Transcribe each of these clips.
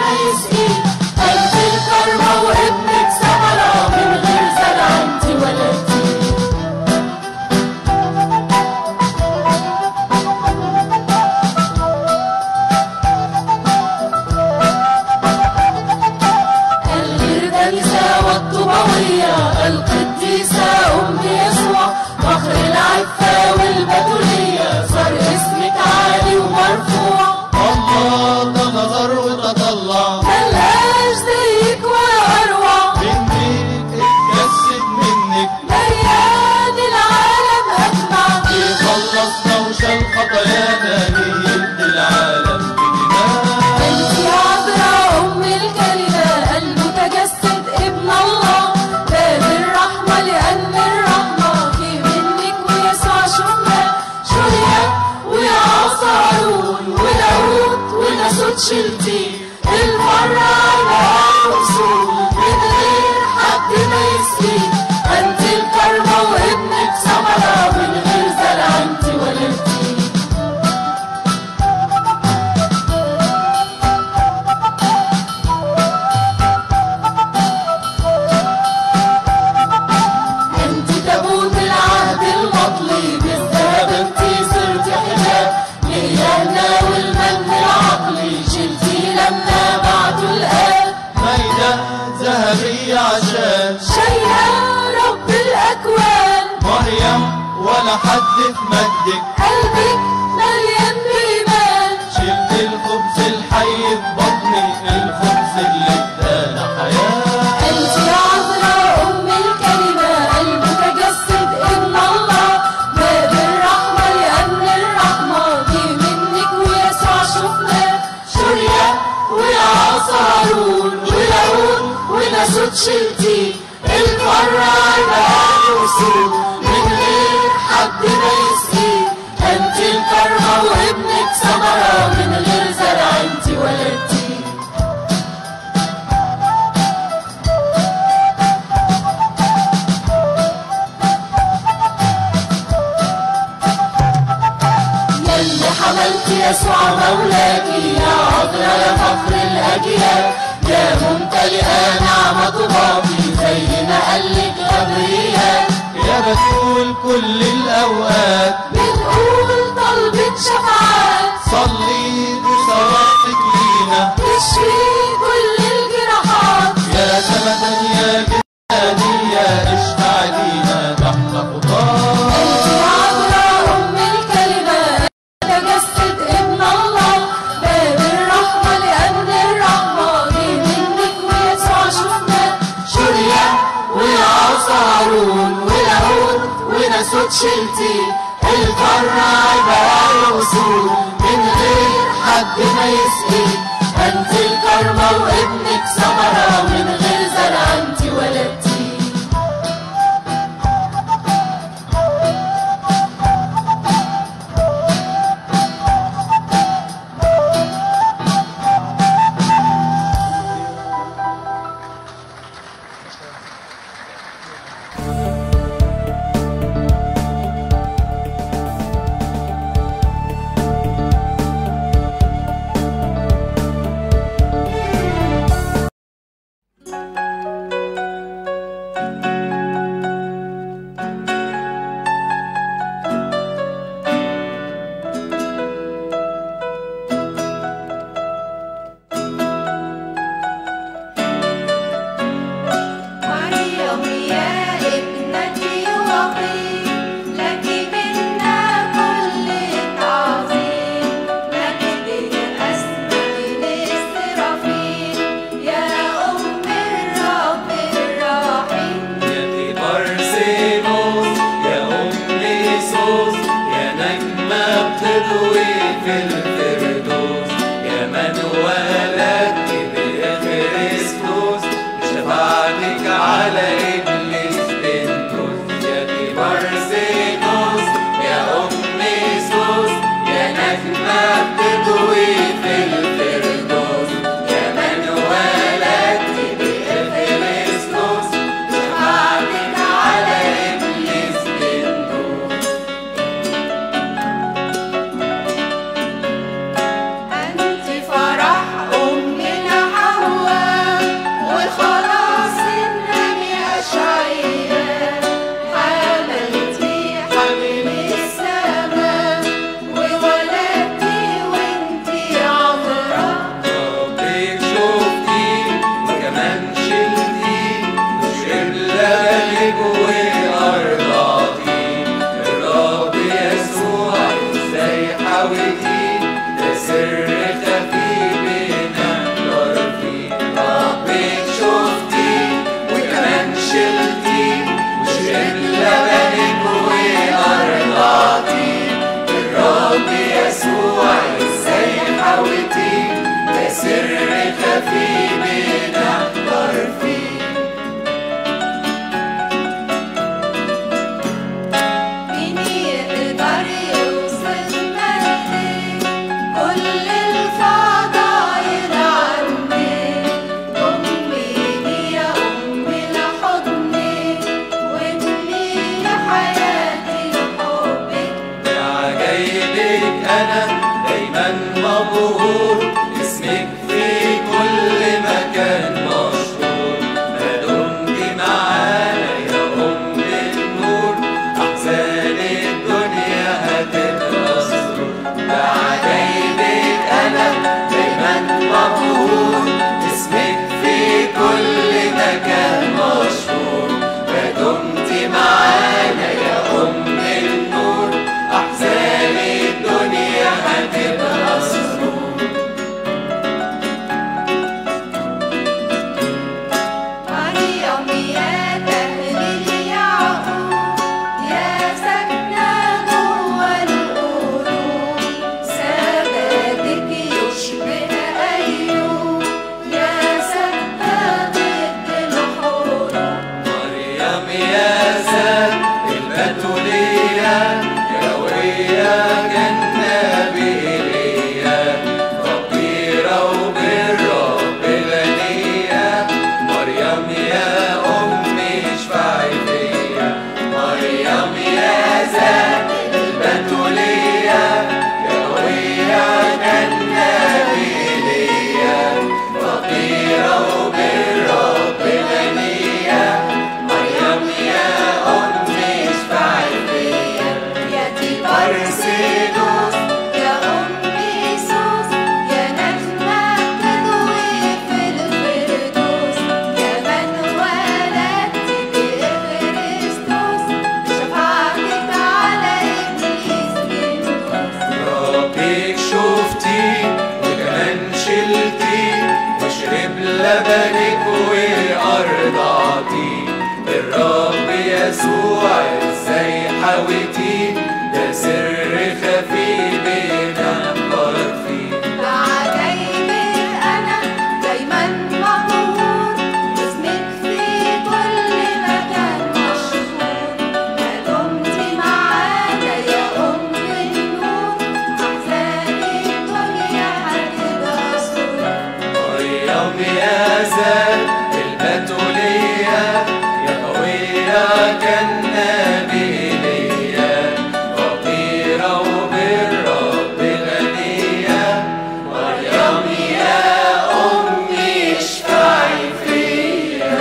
ما يسقي أنت الكرمة وابنك ثمرة من غير زرع أنت ولدتي الكنيسة والطوبوية القديسة أم يسوع فخر العفة والبتولية صار اسمك عالي ومرفوع الله ده نظر وتطلع ملهاش زيك وأروع منك اتجسد منك مليان العالم أجمع يخلصنا وشال خطايانا يهد العالم بدماء أنت عذراء أم الكلمة المتجسد ابن الله باب الرحمة لأن الرحمة في منك ويسوع شفنا شريع ويعصى هارون وداود وناسوت شلتي المرة على الرسول من غير حد ما يسقي أنت الكرمة وابنك ثمرة من غير زرع أنت ولدتي انت تابوت العهد المطلي بالذهب انت صرت حجاب لإلهنا والمن العقلي شلتي لما بعته الآب ميدة ذهبية عشان شيئا رب الأكوان مريم ولا حد في مجدك قلبك مليان بإيمان شلت الخبز الحي في بطني الخبز اللي ادانا حياة انت عذراء ام الكلمة المتجسد ابن الله باب الرحمة لأن الرحمة دي منك ويسوع شفنا شريع ويعصى هارون وداود وناسوت شلتي القارة عباد وسود من غير حد ما يسقي انت الكرمة وابنك ثمرة من غير زرع انت ولدتي يلي حملت يسوع مولاكي يا عذرا يا فخر الأجيال يا ممتلئة نعمة باقي زي ما قالك غبريال يا بتقول كل الأوقات بتقول طلبة شفاعات صلي بصلاتك لينا تشفي كل الجراحات يا سمة يا جنانية اشفع لينا تحت خطاك انت عذراء ام الكلمة تجسد ابن الله باب الرحمة لأن الرحمة دي منك ويسوع شفنا شريع ويعصى هارون وداود وناسوت شلتي القارة عبارة وسود من غير حد ما يسقي انت الكرمة وابنك ثمرة من غير زرع انت ولدتي لبنك وأرضعتي الرب يسوع ازاي حاويتي ده سر خفي بنحضر فيه بعجايبك أنا دايما مبهور اسمك في كل مكان مشهور ما دمت معانا يا أم النور أحزان الدنيا هتبقى سرور مريم يا زاد البتولية يا قوية كالنبيلية فقيرة وبالرب غنية مريم يا أمي اشفعي فيا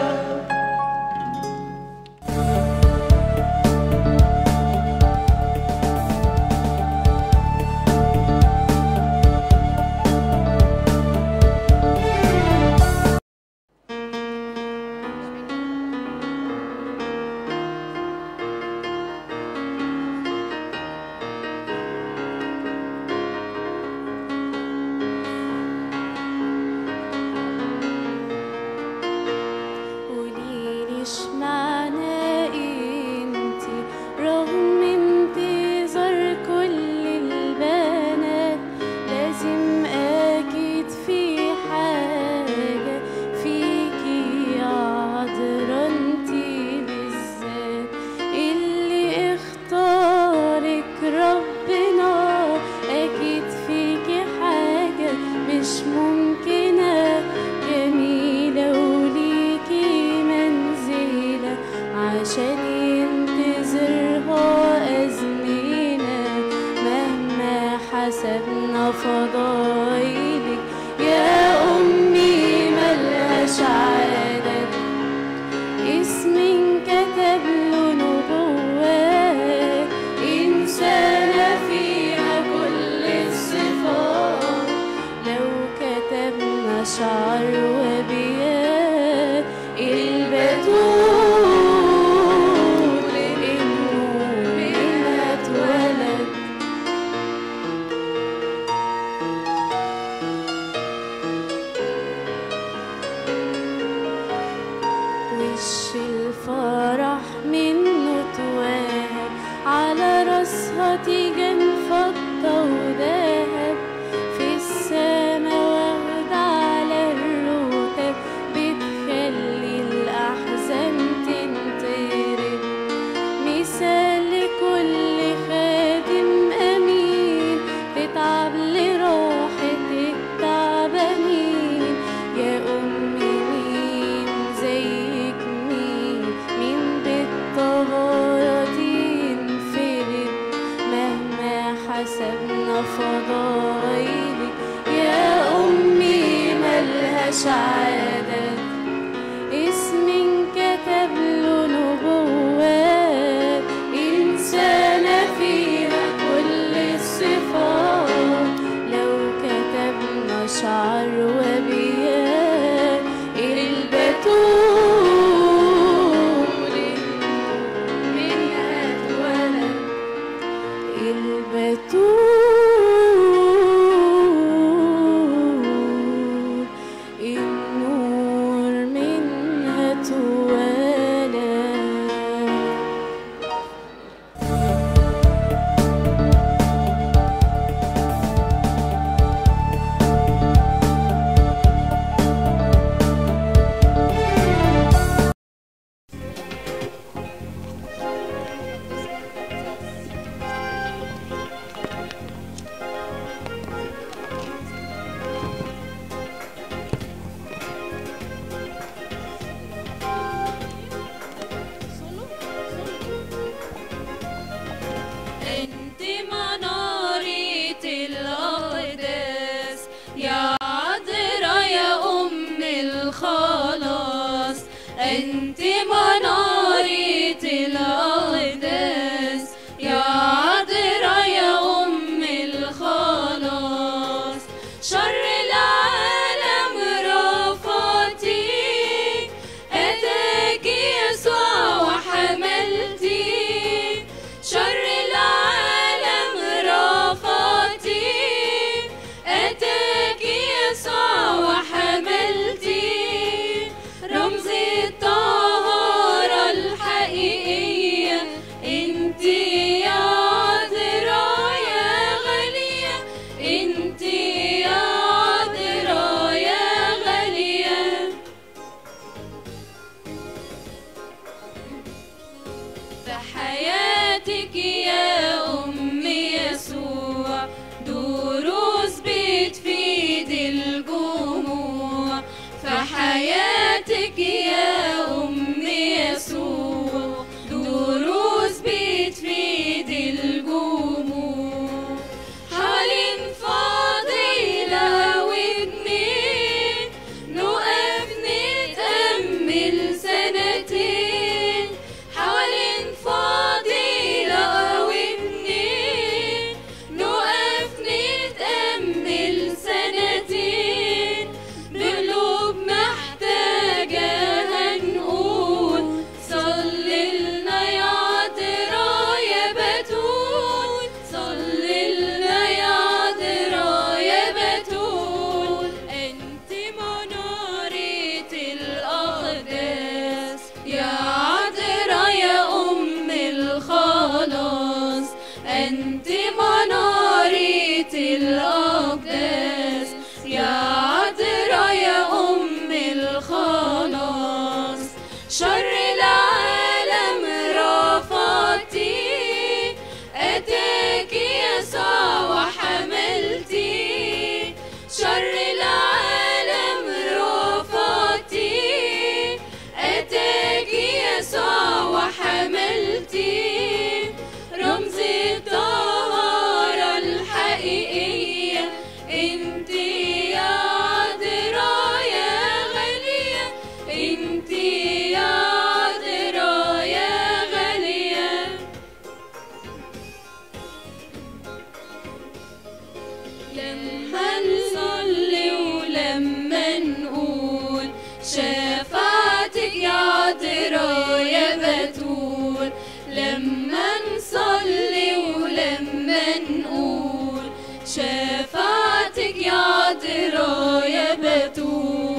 قوليلي اشمعنى انتي رغم انتظار كل البنات لازم اكيد في حاجة فيكي يا عذرا انتي بالذات اللي اختارك ربنا اكيد فيكي حاجة مش ممكنة جميلة وليكي منزلة عشان ينتظرها أزمنة مهما حسبنا فضايلك يا أمي ملهاش عدد اسم كتب له نبوات إنسانة فيها كل الصفات لو كتبنا شعر وبيات البتول النور منها اتولد وش الفرح منه تواب على راسها تيجان فضة ودهب في السما واخدة على الرتب بتخلي الأحزان تنطرب مثال لكل خادم أمين تتعب لراحة التعبانين يا أمي مين زيك مين مين بالطهارة ينفرد مهما حسبنا فضايلك يا أمي ملهاش عدد اسم كتب له نبوات إنسانة فيها كل الصفات لو كتبنا شعر وبيات البتول منها اتولد البتول النور منها اتولد انت منارة الأقداس يا عذرا يا أم الخلاص انت منارة الأقداس يا عذرا يا أم الخلاص شر العالم رفضتي أتاك يسوع وحملتي شر العالم رفضتي أتاك يسوع وحملتي حياتك يا أم يسوع دروس بتفيد الجموع حوالين فضيلة واتنين نقف نتأمل سنتين حوالين فضيلة واتنين نقف نتأمل سنتين بقلوب محتاجة هنقول صللنا يا عذراء يا بتول صللنا يا عذراء يا بتول انت منارة الأقداس يا عذراء يا أم الخلاص انت منارة الأقداس يا عذراء يا أم الخلاص شر العالم رفضتي أتاك يسوع وحملتي شر العالم رفضتي أتاك يسوع وحملتي رمز الطهارة الحقيقية انت يا عذراء يا غالية انت يا عذراء يا غالية لما نصلي ولما نقول شفاعتك يا عذراء يا بتول لما نصلي ولما نقول شفاعتك يا عذراء يا بتول